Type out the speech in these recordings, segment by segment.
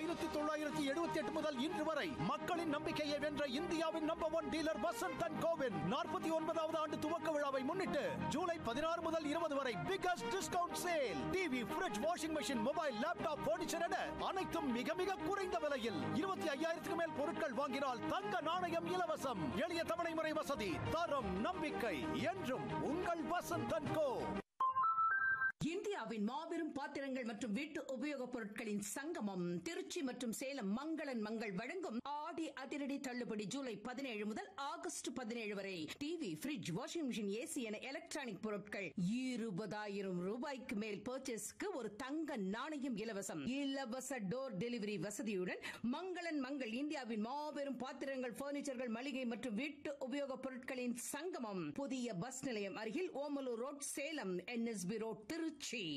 ஆயிரத்தி தொள்ளாயிரத்தி எழுபத்தி எட்டு முதல் இன்று வரை மக்களின் நம்பிக்கையை வென்ற இந்தியாவின் number one dealer Vasanth and கோவின் நாற்பத்தி ஒன்பதாவது ஆண்டு துவக்க விழாவை முன்னிட்டு ஜூலை பதினாறு முதல் இருபது வரை biggest discount sale TV fridge washing machine mobile laptop furniture என அனைத்தும் மிக மிக குறைந்த விலையில் இருபத்தி ஐயாயிரத்துக்கு மேல் பொருட்கள் வாங்கினால் தங்க நாணயம் இலவசம் எளிய தவணை முறை வசதி தரம் நம்பிக்கை என்றும் உங்கள் வசந்த் அண்ட் கோ இந்தியாவின் மாபெரும் பாத்திரங்கள் மற்றும் வீட்டு உபயோகப் பொருட்களின் சங்கமம் திருச்சி மற்றும் சேலம் மங்களன் மங்கள் வழங்கும் ஆடி அதிரடி தள்ளுபடி ஜூலை பதினேழு முதல் ஆகஸ்ட் பதினேழு வரை TV fridge washing machine AC என எலக்ட்ரானிக் பொருட்கள் இருபதாயிரம் ரூபாய்க்கு மேல் பர்ச்சேஸ்க்கு ஒரு தங்க நாணயம் இலவசம் இலவச டோர் டெலிவரி வசதியுடன் மங்களன் மங்கள் இந்தியாவின் மாபெரும் பாத்திரங்கள் பர்னிச்சர்கள் மளிகை மற்றும் வீட்டு உபயோகப் பொருட்களின் சங்கமம் புதிய பஸ் நிலையம் அருகில் Omalur road Salem NSP road Trichy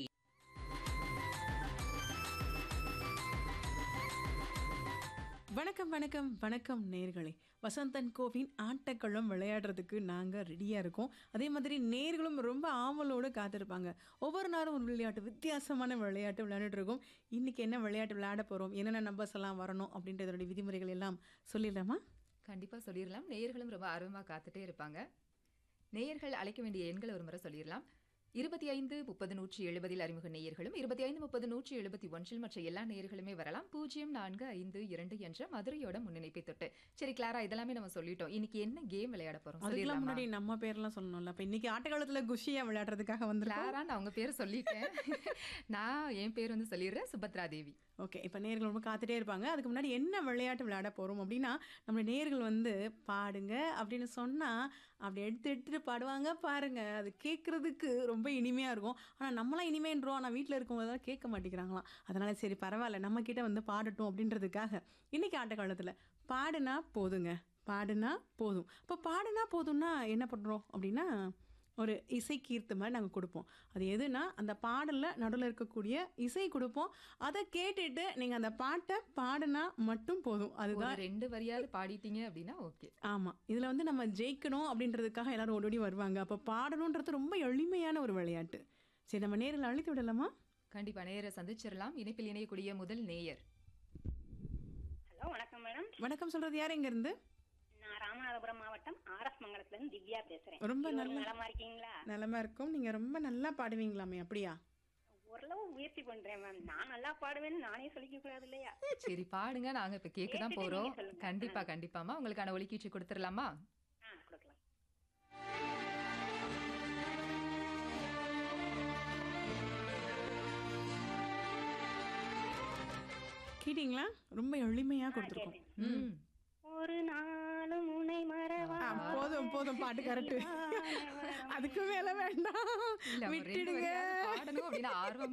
வணக்கம் வணக்கம் வணக்கம் நேர்களே வசந்தன் கோவின் ஆட்டக்களம் விளையாடுறதுக்கு நாங்கள் ரெடியாக இருக்கோம் அதே மாதிரி நேர்களும் ரொம்ப ஆவலோடு காத்திருப்பாங்க ஒவ்வொரு நாளும் ஒரு விளையாட்டு வித்தியாசமான விளையாட்டு விளையாண்டுட்டு இருக்கோம் இன்னைக்கு என்ன விளையாட்டு விளையாட போகிறோம் என்னென்ன நம்பர்ஸ் எல்லாம் வரணும் அப்படின்றதோட விதிமுறைகள் எல்லாம் சொல்லிடலாமா கண்டிப்பா சொல்லிடலாம் நேயர்களும் ரொம்ப ஆர்வமா காத்துட்டே இருப்பாங்க நேயர்கள் அழைக்க வேண்டிய எண்களை ஒரு முறை சொல்லிடலாம் இருபத்தி ஐந்து முப்பது நூற்றி எழுபதில் அறிமுக நேயர்களும் இருபத்தி ஐந்து முப்பது நூற்றி எழுபத்தி ஒன்றில் மற்ற எல்லா நேயர்களுமே வரலாம் பூஜ்ஜியம் நான்கு ஐந்து இரண்டு என்ற மதுரையோட முன்னிணைப்பை தொட்டு சரி கிளாரா இதெல்லாமே நம்ம சொல்லிட்டோம் இன்னைக்கு என்ன கேம் விளையாட போறோம் அதுக்கெல்லாம் சொல்லிடலாமா முன்னாடி நம்ம பேர்லாம் சொல்லணும்ல அப்போ இன்னைக்கு ஆட்டக்காலத்தில் குஷியா விளையாடுறதுக்காக வந்திருக்கோம் கிளாரா நான் உங்க பேர் சொல்லிட்டேன் நான் என் பேர் வந்து சொல்லிடுறேன் சுபத்ரா தேவி ஓகே இப்போ நேர்கள் ரொம்ப காத்துட்டே இருப்பாங்க அதுக்கு முன்னாடி என்ன விளையாட்டு விளையாட போகிறோம் அப்படின்னா நம்ம நேர்கள் வந்து பாடுங்க அப்படின்னு சொன்னால் அப்படி எடுத்து எடுத்துட்டு பாடுவாங்க பாருங்க அது கேட்குறதுக்கு ரொம்ப இனிமையாக இருக்கும் ஆனால் நம்மளாம் இனிமேன்றோம் ஆனால் வீட்டில் இருக்கவங்க தான் கேட்க மாட்டேங்கிறாங்களாம் அதனால சரி பரவாயில்ல நம்ம கிட்ட வந்து பாடட்டும் அப்படின்றதுக்காக இன்னைக்கு ஆட்ட காலத்தில் பாடுனா போதுங்க பாடுனா போதும் இப்போ பாடுனா போதும்னா என்ன பண்ணுறோம் அப்படின்னா ஒரு இசை கீர்த்து மாதிரி நாங்கள் கொடுப்போம் அது எதுனா அந்த பாடலில் நடுவில் இருக்கக்கூடிய இசை கொடுப்போம் அதை கேட்டுட்டு நீங்கள் அந்த பாட்டை பாடினா மட்டும் போதும் ஒரு அதுதான் ரெண்டு வரியாவது பாடிட்டீங்க அப்படின்னா ஓகே ஆமாம் இதில் வந்து நம்ம ஜெயிக்கணும் அப்படின்றதுக்காக எல்லாரும் ஓடோடி வருவாங்க அப்போ பாடணுன்றது ரொம்ப எளிமையான ஒரு விளையாட்டு சரி நம்ம நேரில் அழைத்து விடலாமா கண்டிப்பா நேயரை சந்திச்சிடலாம் இணைப்பில் இணையக்கூடிய முதல் நேயர் ஹலோ வணக்கம் மேடம் வணக்கம் சொல்கிறது யார் இங்கேருந்து நான் ராமநாதபுரம் மாவட்டம் ஆர்எஸ் மங்கலத்துல இருந்து திவ்யா பேசுறேன் ரொம்ப இருவரும் நல்ல- நலமா இருக்கீங்களா நலமா இருக்கும் நீங்கள் ரொம்ப நல்லா பாடுவீங்களாமே அப்படியா ஓரளவு முயற்சி பண்றேன் மேம் நான் நல்லா பாடுவேன்னு நானே சொல்லிக்க கூடாது இல்லையா சரி பாடுங்க நாங்க இப்ப கேட்க தான் கேட்டுட்டு போறோம் நீங்க சொல்லுங்க. கண்டிப்பா கண்டிப்பாமா உங்களுக்கான ஒலிக்கீச்சு கொடுத்துடலாமா ஆ கொடுக்கலாம் கேட்டிங்களா ரொம்ப எளிமையாக கொடுத்துருக்கோம் கேட்டேன். ம் ஒரு நாளும் உன்னை மறவா ஆ, போதும் போதும் பாட்டு கரெக்டு அதுக்கு மேலே வேண்டாம் இல்ல ஒரு ரெண்டு விட்டுடுங்க வரியாவது பாடணும் அப்படின்னு ஆர்வம்